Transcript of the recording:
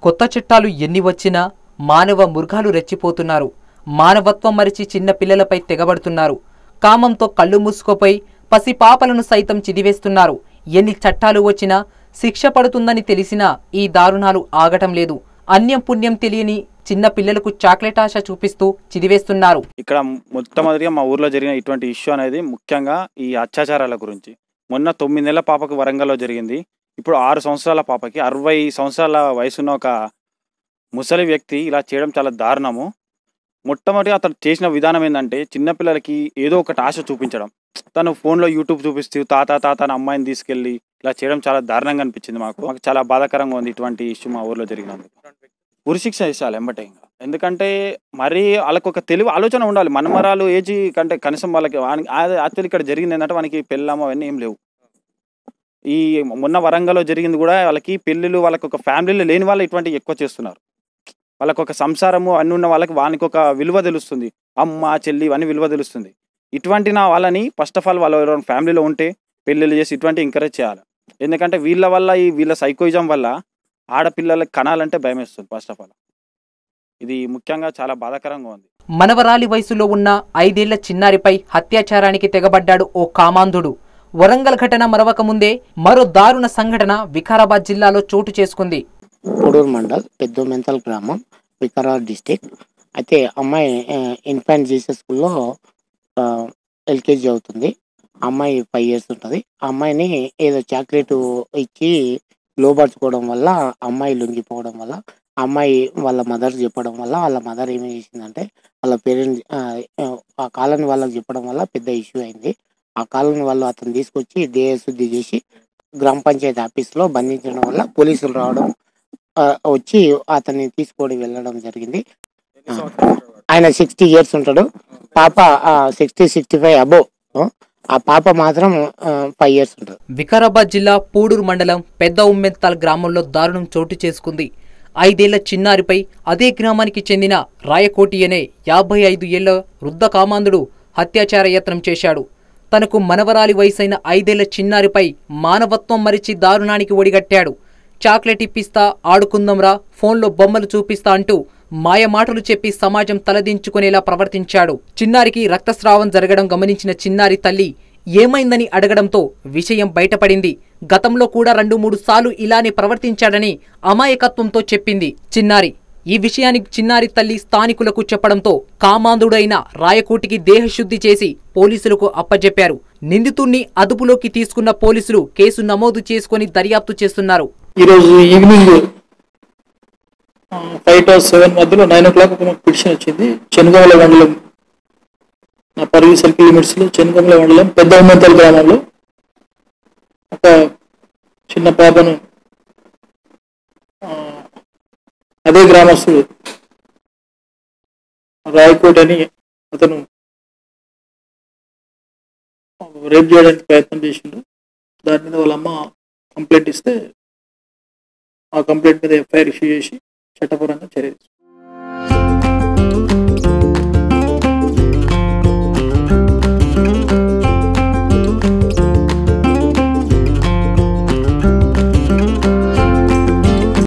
కొత్త చట్టాలు ఎన్ని వచ్చినా మానవ మృగాలు రెచ్చిపోతున్నారు మానవత్వం మరిచి చిన్న పిల్లలపై తెగబడుతున్నారు కామంతో కళ్ళు మూసుకోపోయి పసిపాపలను సైతం చిదివేస్తున్నారు ఎన్ని చట్టాలు వచ్చినా శిక్ష పడుతుందని తెలిసినా ఈ దారుణాలు ఆగటం లేదు అన్యం పుణ్యం తెలియని చిన్న పిల్లలకు చాక్లెట్ ఆశ చూపిస్తూ చిదివేస్తున్నారు ఇక్కడ మొట్టమొదటిగా మా ఊర్లో జరిగిన ఇటువంటి ఇష్యూ అనేది ముఖ్యంగా ఈ అత్యాచారాల గురించి మొన్న తొమ్మిది నెలల పాపకు వరంగల్లో జరిగింది ఇప్పుడు ఆరు సంవత్సరాల పాపకి అరవై సంవత్సరాల వయసున్న ఒక ముసలి వ్యక్తి ఇలా చేయడం చాలా దారుణము మొట్టమొదటి అతను చేసిన విధానం ఏంటంటే చిన్నపిల్లలకి ఏదో ఒకటి ఆశ చూపించడం తను ఫోన్లో యూట్యూబ్ చూపిస్తూ తాత తాత అని అమ్మాయిని తీసుకెళ్ళి ఇలా చేయడం చాలా దారుణంగా అనిపించింది మాకు మాకు చాలా బాధాకరంగా ఉంది ఇటువంటి ఇష్యూ మా ఊర్లో జరిగినందుకు ఉరిశిక్ష ఇవ్వాలి ఎంబటే ఇంకా ఎందుకంటే మరీ వాళ్ళకి ఒక తెలివి ఆలోచన ఉండాలి మనమరాలు ఏజీ కంటే కనీసం వాళ్ళకి యాక్చువల్లీ ఇక్కడ జరిగింది ఏంటంటే వానికి పెళ్ళాము అవన్నీ ఏం లేవు ఈ మొన్న వరంగల్లో జరిగింది కూడా వాళ్ళకి పెళ్ళిళ్ళు వాళ్ళకి ఒక ఫ్యామిలీలో లేని వాళ్ళు ఇటువంటి ఎక్కువ చేస్తున్నారు వాళ్ళకి ఒక సంసారము అన్ని ఉన్న వాళ్ళకి వానికి ఒక విలువ తెలుస్తుంది అమ్మ చెల్లి ఇవన్నీ విలువ తెలుస్తుంది ఇటువంటి నా వాళ్ళని ఫస్ట్ ఆఫ్ ఆల్ వాళ్ళ ఎవరైనా ఫ్యామిలీలో ఉంటే పెళ్ళిళ్ళు చేసి ఇటువంటి ఎంకరేజ్ చేయాలి ఎందుకంటే వీళ్ళ వల్ల ఈ వీళ్ళ సైకోయిజం వల్ల ఆడపిల్లలకి కనాలంటే భయం వేస్తుంది ఫస్ట్ ఆఫ్ ఆల్ ఇది ముఖ్యంగా చాలా బాధాకరంగా ఉంది మనవరాలి వయసులో ఉన్న ఐదేళ్ల చిన్నారిపై హత్యాచారానికి తెగబడ్డాడు ఓ కామాంధుడు వరంగల్ ఘటన మరవక ముందే మరో దారుణ సంఘటన వికారాబాద్ జిల్లాలో చోటు చేసుకుంది కోడూరు మండల్ పెద్ద మెంతల్ గ్రామం వికారాబాద్ డిస్టిక్ అయితే అమ్మాయి ఇన్ఫాంట్ జీసస్ స్కూల్లో ఎల్కేజీ అవుతుంది అమ్మాయి ఫైవ్ ఇయర్స్ ఉంటుంది ఆ అమ్మాయిని ఏదో చాక్లెట్ ఇచ్చి లోపరుచుకోవడం వల్ల అమ్మాయి లొంగిపోవడం వల్ల ఆ అమ్మాయి వాళ్ళ మదర్ చెప్పడం వల్ల వాళ్ళ మదర్ ఏమి చేసిందంటే వాళ్ళ పేరెంట్స్ ఆ కాలనీ వాళ్ళకి చెప్పడం వల్ల పెద్ద ఇష్యూ అయింది ఆ కాలనీ వాళ్ళు అతను తీసుకొచ్చి దేహ శుద్ధి చేసి గ్రామ పంచాయతీ ఆఫీస్లో బంధించడం వల్ల పోలీసులు రావడం ఆ, వచ్చి అతన్ని తీసుకొని వెళ్ళడం జరిగింది ఆయన సిక్స్టీ ఇయర్స్ ఉంటాడు పాప సిక్స్టీ సిక్స్టీ ఫైవ్ అబో ఆ పాప మాత్రం ఫైవ్ ఇయర్స్ ఉంటుంది వికారాబాద్ జిల్లా పూడూరు మండలం పెద్ద ఉమ్మెత్తాల్ గ్రామంలో దారుణం చోటు చేసుకుంది ఐదేళ్ల చిన్నారిపై అదే గ్రామానికి చెందిన రాయకోటి అనే యాభై ఐదు ఏళ్ల వృద్ధ కామాంధుడు హత్యాచార యత్నం చేశాడు తనకు మనవరాలి వయసైన ఐదేళ్ల చిన్నారిపై మానవత్వం మరిచి దారుణానికి ఒడిగట్టాడు చాక్లెట్ ఇప్పిస్తా ఆడుకుందాంరా ఫోన్లో బొమ్మలు చూపిస్తా అంటూ మాయ మాటలు చెప్పి సమాజం తలదించుకునేలా ప్రవర్తించాడు చిన్నారికి రక్తస్రావం జరగడం గమనించిన చిన్నారి తల్లి ఏమైందని అడగడంతో విషయం బయటపడింది గతంలో కూడా రెండు మూడు సార్లు ఇలానే ప్రవర్తించాడని అమాయకత్వంతో చెప్పింది చిన్నారి ఈ విషయానికి చిన్నారి తల్లి స్థానికులకు చెప్పడంతో కామాంధుడైన రాయకోటికి దేహశుద్ధి చేసి పోలీసులకు అప్పజెప్పారు నిందితుణ్ణి అదుపులోకి తీసుకున్న పోలీసులు కేసు నమోదు చేసుకుని దర్యాప్తు చేస్తున్నారు ఈరోజు ఈవినింగ్ ఫైవ్ టు సెవెన్ మధ్యలో నైన్ ఓ క్లాక్ ఒక మాకు పిటిషన్ వచ్చింది చెనుగోమల మండలం నా పరిగి సర్కిల్ లిమిట్స్లో చెనుగోమల మండలం పెద్ద ఉమ్మంతల గ్రామంలో ఒక చిన్న పాపను ఆ, అదే గ్రామస్తుడు రాయకోట్ అని అతను రేప్ చేయడానికి ప్రయత్నం చేసిండు దాని మీద వాళ్ళ అమ్మ కంప్లైంట్ ఇస్తే ఆ కంప్లైంట్ మీద ఎఫ్ఐఆర్ ఇష్యూ చేసి చట్టపరంగా చర్య తీసుకున్నాం.